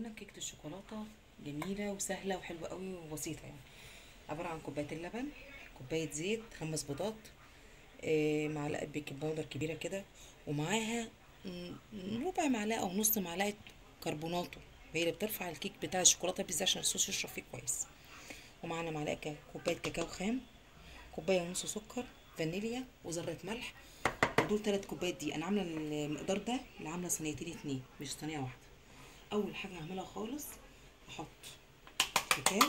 كيكه الشوكولاته جميله وسهله وحلوه قوي وبسيطه يعني عباره عن كوبايه اللبن كوبايه زيت خمس بيضات آه، معلقه بيكنج باودر كبيره كده ومعاها م- ربع معلقه او نص معلقه كربوناتو هي اللي بترفع الكيك بتاع الشوكولاته بالذات عشان الصوص يشرب فيه كويس ومعانا معلقه كا- كوبايه كاكاو خام كوبايه ونص سكر فانيليا وذره ملح ودول تلات كوبايات دي انا عامله المقدار ده اللي عامله صينيتين اتنين مش صينيه واحده اول حاجه هعملها خالص احط كاكاو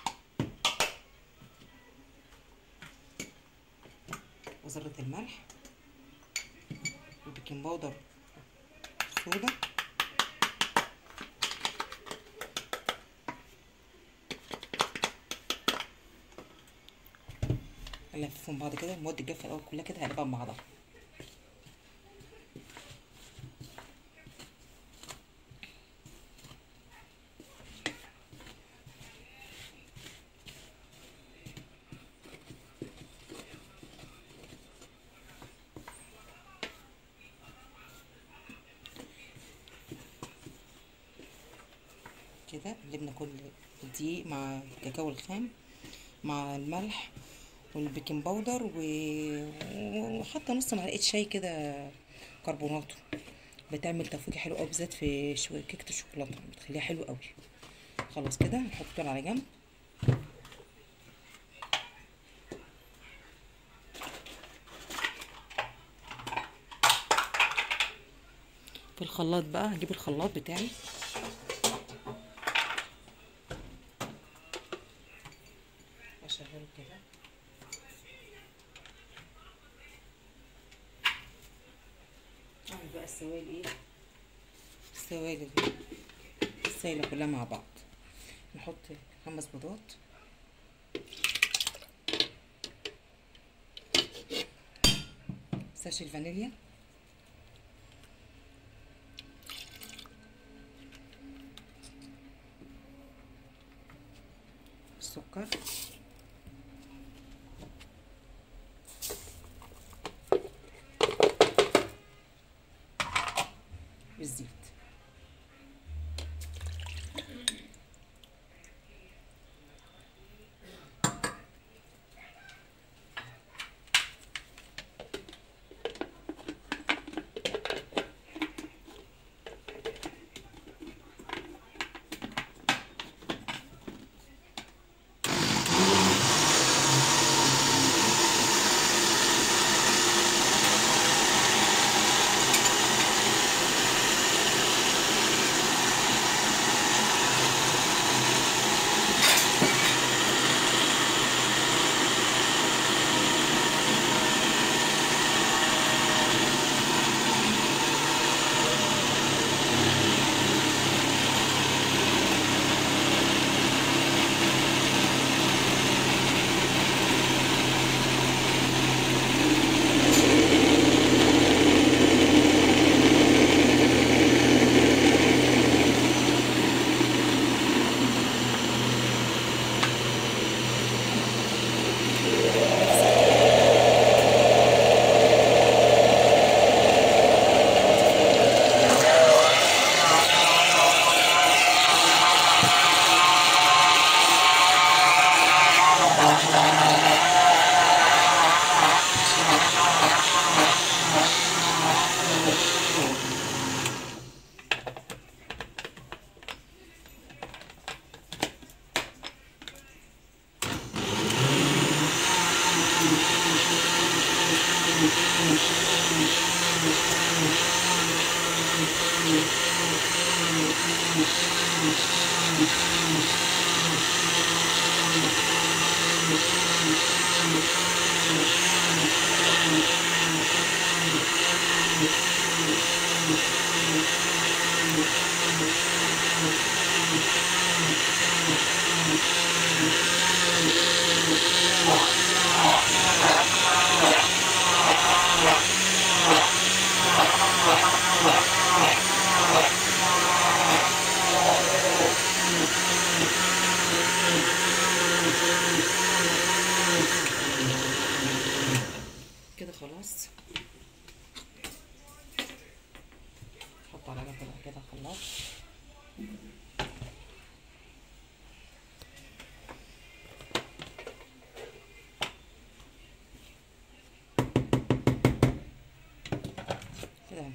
وذره الملح وبيكنج باودر صودا الفهم بعض كده المواد الجافه الاول كلها كده هقلبها مع بعضها كده قلبنا كل الدقيق مع الكاكاو الخام مع الملح والبيكنج باودر و... وحتى نص معلقه شاي كده كربوناتو بتعمل تفويجه حلو قوي بالذات في شو... كيكه الشوكولاته بتخليها حلو قوي خلاص كده نحط دول على جنب في الخلاط بقى هجيب الخلاط بتاعي اشغله كده اعمل بقى السوائل ايه السوائل ال- السايله كلها مع بعض نحط خمس بيضات ساشي الفانيليا السكر بالزيت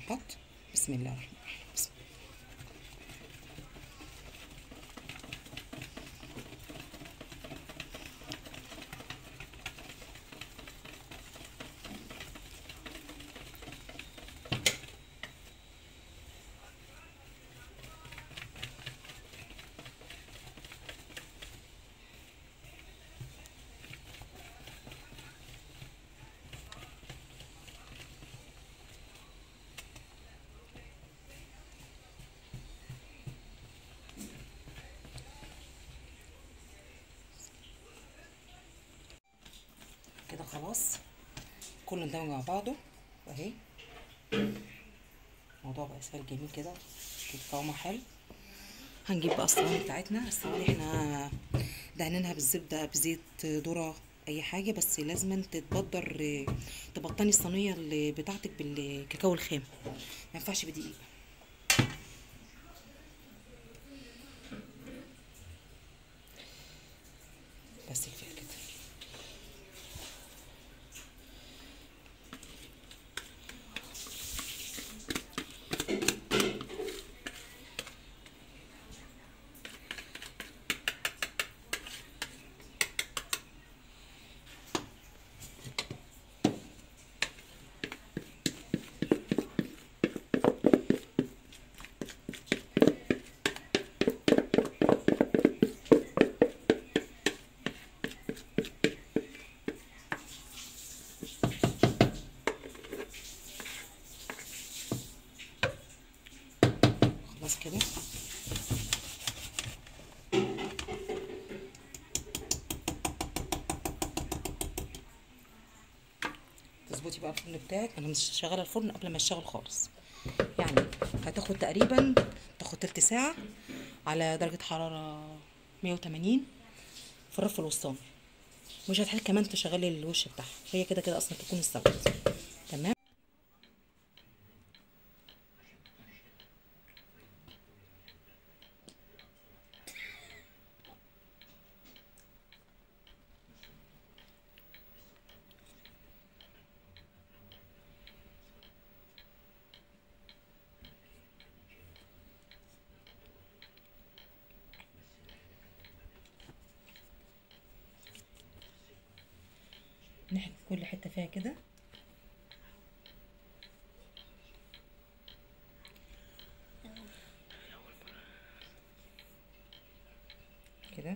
تتحط بسم الله الرحمن الرحيم بسم الله. كده خلاص كله اندمج مع بعضه اهي الموضوع بقى سهل جميل كده كده قوامها حلو هنجيب بقى الصواني بتاعتنا الصواني احنا دهنينها بالزبده بزيت ذره اي حاجه بس لازم تتبدر تبطني الصينيه اللي بتاعتك بالكاكاو الخام ما ينفعش بدقيق بس كفايه كده خلاص كده تظبطي بقى الفرن بتاعك انا مش شغاله الفرن قبل ما اشتغل خالص يعني هتاخد تقريبا تاخد تلت ساعه على درجه حراره 180 في الرف الوسطاني مش هتحتاج كمان تشغلي الوش بتاعها هي كده كده اصلا تكون استوت تمام نحن كل حته فيها كده كده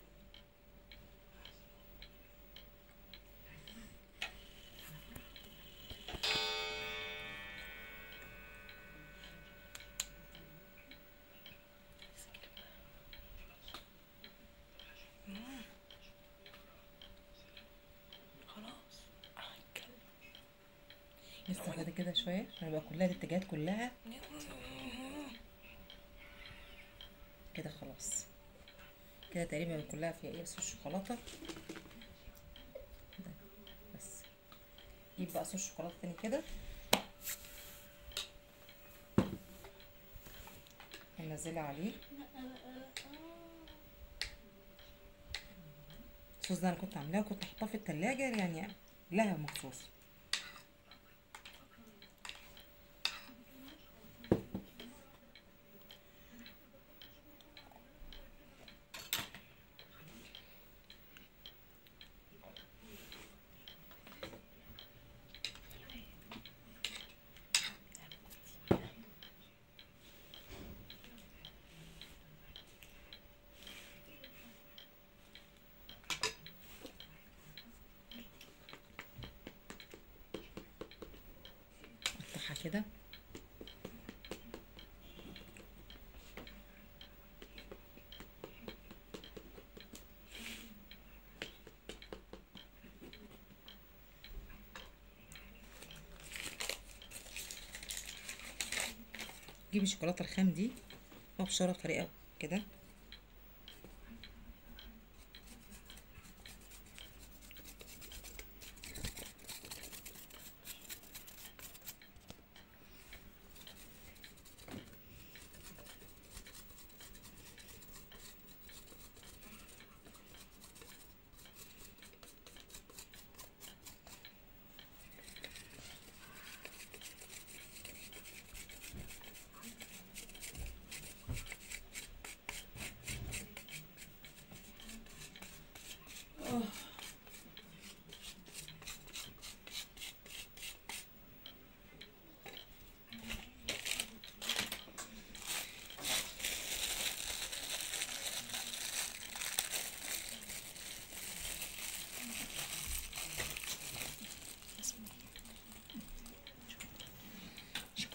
لسه كده كده شويه عشان يبقى كلها الاتجاهات كلها كده خلاص كده تقريبا كلها فيها ايه بس الشوكولاته كده بس جيب بقى صوص شوكولاته تاني كده هنزلها عليه الصوص ده انا كنت عاملاه وكنت حاطاه في التلاجة يعني لها مخصوص افتحها كده جيبي الشوكولاته الخام دي وابشرها بطريقه كده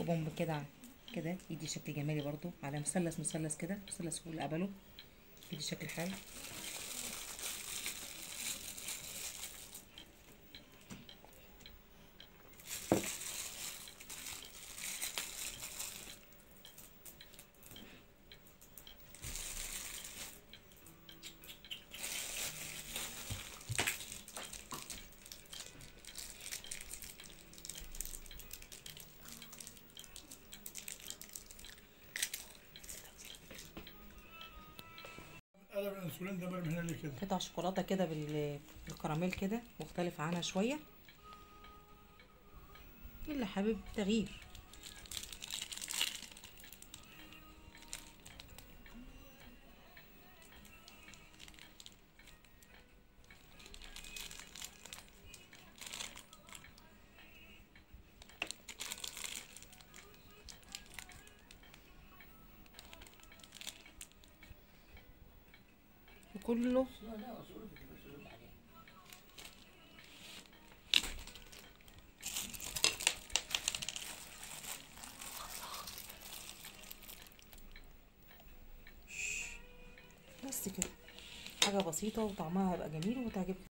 بوم كده كده يدي شكل جمالي برضو على مثلث مثلث كده مثلث فوق اللي قبله يدي شكل حلو قلب الانسولين ده من هنا ليه كده قطع شوكولاته كده بال- بالكراميل كده مختلف عنها شويه اللي حابب تغيير كله بس كده حاجة بسيطة وطعمها هيبقى جميل وتعجبك